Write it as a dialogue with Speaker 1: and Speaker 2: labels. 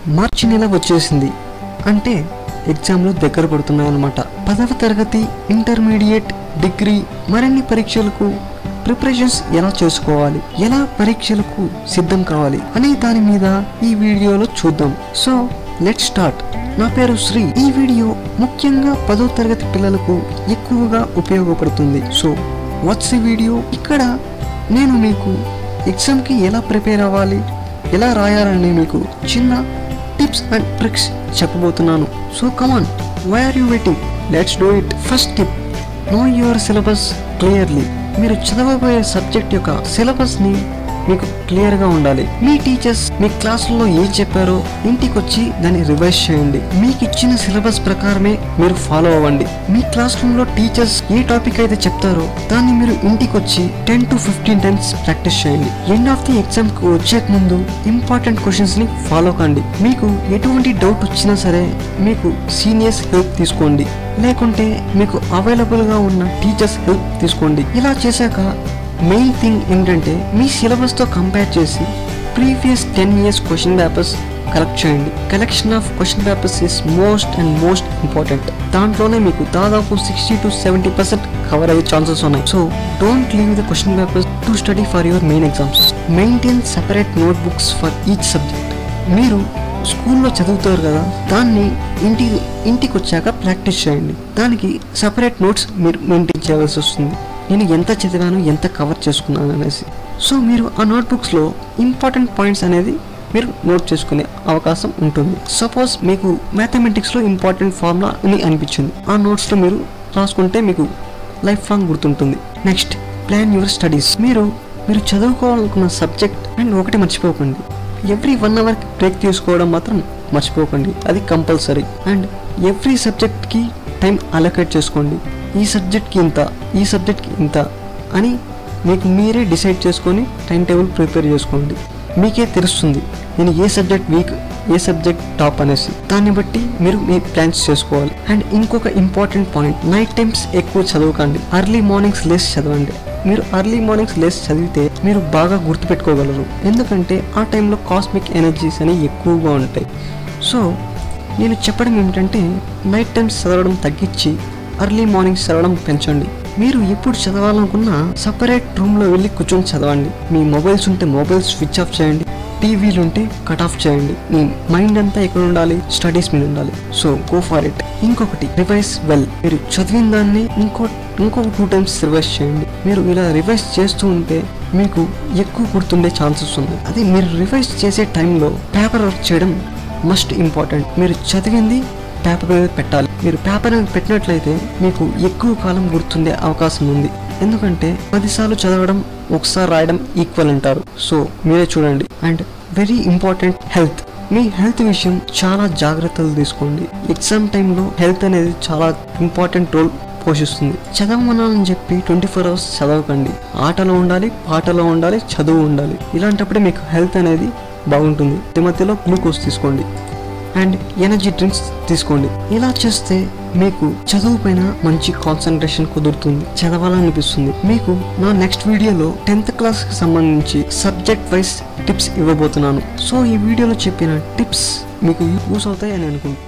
Speaker 1: మార్చి నెల వచ్చేసింది అంటే ఎగ్జామ్లు దగ్గర పడుతున్నాయన్నమాట పదవ తరగతి ఇంటర్మీడియట్ డిగ్రీ మరిన్ని పరీక్షలకు ప్రిపరేషన్స్ ఎలా చేసుకోవాలి ఎలా పరీక్షలకు సిద్ధం కావాలి అనే దాని మీద ఈ వీడియోలో చూద్దాం సో లెట్ స్టార్ట్ నా పేరు శ్రీ ఈ వీడియో ముఖ్యంగా పదో తరగతి పిల్లలకు ఎక్కువగా ఉపయోగపడుతుంది సో వాట్స్ ఈ వీడియో ఇక్కడ నేను మీకు ఎగ్జామ్కి ఎలా ప్రిపేర్ అవ్వాలి ఎలా రాయాలని మీకు చిన్న టిప్స్ అండ్ ట్రిక్స్ చెప్పబోతున్నాను so come on why are you waiting let's do it first tip know your syllabus clearly మీరు చదవబోయే సబ్జెక్ట్ యొక్క సిలబస్ని మీకు క్లియర్గా ఉండాలి మీ టీచర్స్ మీ క్లాసుల్లో ఏం చెప్పారో ఇంటికి వచ్చి దాన్ని రివైజ్ చేయండి మీకు ఇచ్చిన సిలబస్ ప్రకారమే మీరు ఫాలో అవ్వండి మీ క్లాస్ రూమ్లో టీచర్స్ ఏ టాపిక్ అయితే చెప్తారో దాన్ని మీరు ఇంటికి వచ్చి ten to fifteen times practice చేయండి ఎండ్ ఆఫ్ ది ఎగ్జామ్ కు వచ్చే ముందు ఇంపార్టెంట్ క్వశ్చన్స్ ని ఫాలో కండి మీకు ఎటువంటి డౌట్ వచ్చినా సరే మీకు సీనియర్స్ హెల్ప్ తీసుకోండి లేకుంటే మీకు అవైలబుల్గా ఉన్న టీచర్స్ హెల్ప్ తీసుకోండి ఇలా చేశాక మెయిన్ థింగ్ ఏంటంటే మీ సిలబస్తో కంపేర్ చేసి previous ten years question papers collect చేయండి collection of question papers is most and most important దాంట్లోనే మీకు దాదాపు sixty to seventy percent cover అయ్యే ఛాన్సెస్ ఉన్నాయి so don't leave the question papers to study for your main exams maintain separate note books for each subject మీరు స్కూల్లో చదువుతారు కదా దాన్ని ఇంటికి ఇంటికి వచ్చాక ప్రాక్టీస్ చేయండి దానికి సపరేట్ నోట్స్ మీరు మెయింటైన్ చేయవలసి వస్తుంది నేను ఎంత చదివాను ఎంత కవర్ చేసుకున్నాను అనేసి సో మీరు ఆ నోట్బుక్స్లో ఇంపార్టెంట్ పాయింట్స్ అనేది మీరు నోట్ చేసుకునే అవకాశం ఉంటుంది సపోజ్ మీకు మ్యాథమెటిక్స్లో ఇంపార్టెంట్ ఫార్ములా అని అనిపించింది ఆ నోట్స్లో మీరు రాసుకుంటే మీకు లైఫ్ లాంగ్ గుర్తుంటుంది నెక్స్ట్ ప్లాన్ యువర్ స్టడీస్ మీరు మీరు చదువుకోవాలనుకున్న సబ్జెక్ట్ అండ్ ఒకటి మర్చిపోకండి ఎవ్రీ వన్ అవర్ బ్రేక్ తీసుకోవడం మాత్రం మర్చిపోకండి అది కంపల్సరీ అండ్ ఎవ్రీ సబ్జెక్ట్కి టైం అలొకేట్ చేసుకోండి ఈ సబ్జెక్ట్కి ఇంత ఈ సబ్జెక్ట్కి ఇంత అని మీకు మీరే డిసైడ్ చేసుకొని టైం టేబుల్ ప్రిపేర్ చేసుకోండి మీకే తెలుస్తుంది నేను ఏ సబ్జెక్ట్ వీక్ ఏ సబ్జెక్ట్ టాప్ అనేసి దాన్ని బట్టి మీరు మీ ప్లాన్స్ చేసుకోవాలి అండ్ ఇంకొక ఇంపార్టెంట్ పాయింట్ నైట్ టైమ్స్ ఎక్కువ చదవకండి అర్లీ మార్నింగ్స్ లెస్ చదవండి మీరు అర్లీ మార్నింగ్స్ లెస్ చదివితే మీరు బాగా గుర్తుపెట్టుకోగలరు ఎందుకంటే ఆ టైంలో కాస్మిక్ ఎనర్జీస్ అనేవి ఎక్కువగా ఉంటాయి సో నేను చెప్పడం ఏమిటంటే నైట్ టైమ్స్ చదవడం తగ్గించి అర్లీ మార్నింగ్స్ చదవడం పెంచండి మీరు ఎప్పుడు చదవాలనుకున్నా సపరేట్ రూమ్లో వెళ్ళి కూర్చొని చదవండి మీ మొబైల్స్ ఉంటే మొబైల్ స్విచ్ ఆఫ్ చేయండి టీవీలు ఉంటే కట్ ఆఫ్ చేయండి మీ మైండ్ అంతా ఎక్కడ ఉండాలి స్టడీస్ మీద ఉండాలి సో గో ఫర్ ఇట్ ఇంకొకటి రివైజ్ వెల్ మీరు చదివిన దాన్ని ఇంకో ఇంకో టూ టైమ్స్ రివైజ్ చేయండి మీరు ఇలా రివైజ్ చేస్తూ ఉంటే మీకు ఎక్కువ గుర్తుండే ఛాన్సెస్ ఉన్నాయి అదే మీరు రివైజ్ చేసే టైంలో పేపర్ వర్క్ చేయడం మస్ట్ ఇంపార్టెంట్ మీరు చదివింది పేపర్ మీద పెట్టాలి మీరు పేపర్ మీద పెట్టినట్లయితే మీకు ఎక్కువ కాలం గుర్తుండే అవకాశం ఉంది ఎందుకంటే పదిసార్లు చదవడం ఒకసారి రాయడం ఈక్వల్ అంటారు సో మీరే చూడండి అండ్ వెరీ ఇంపార్టెంట్ హెల్త్ మీ హెల్త్ విషయం చాలా జాగ్రత్తలు తీసుకోండి ఎగ్జామ్ టైంలో హెల్త్ అనేది చాలా ఇంపార్టెంట్ రోల్ పోషిస్తుంది చదవమనాలని చెప్పి ట్వంటీ ఫోర్ అవర్స్ చదవకండి ఆటలో ఉండాలి పాటలో ఉండాలి చదువు ఉండాలి ఇలాంటప్పుడే మీకు హెల్త్ అనేది బాగుంటుంది ఈ మధ్యలో గ్లూకోజ్ తీసుకోండి అండ్ ఎనర్జీ డ్రింక్స్ తీసుకోండి ఇలా చేస్తే మీకు చదువు పైన మంచి కాన్సన్ట్రేషన్ కుదురుతుంది చదవాలనిపిస్తుంది మీకు నా నెక్స్ట్ వీడియోలో టెన్త్ క్లాస్కి సంబంధించి సబ్జెక్ట్ వైజ్ టిప్స్ ఇవ్వబోతున్నాను సో ఈ వీడియోలో చెప్పిన టిప్స్ మీకు యూస్ అవుతాయి అని అనుకుంటున్నాను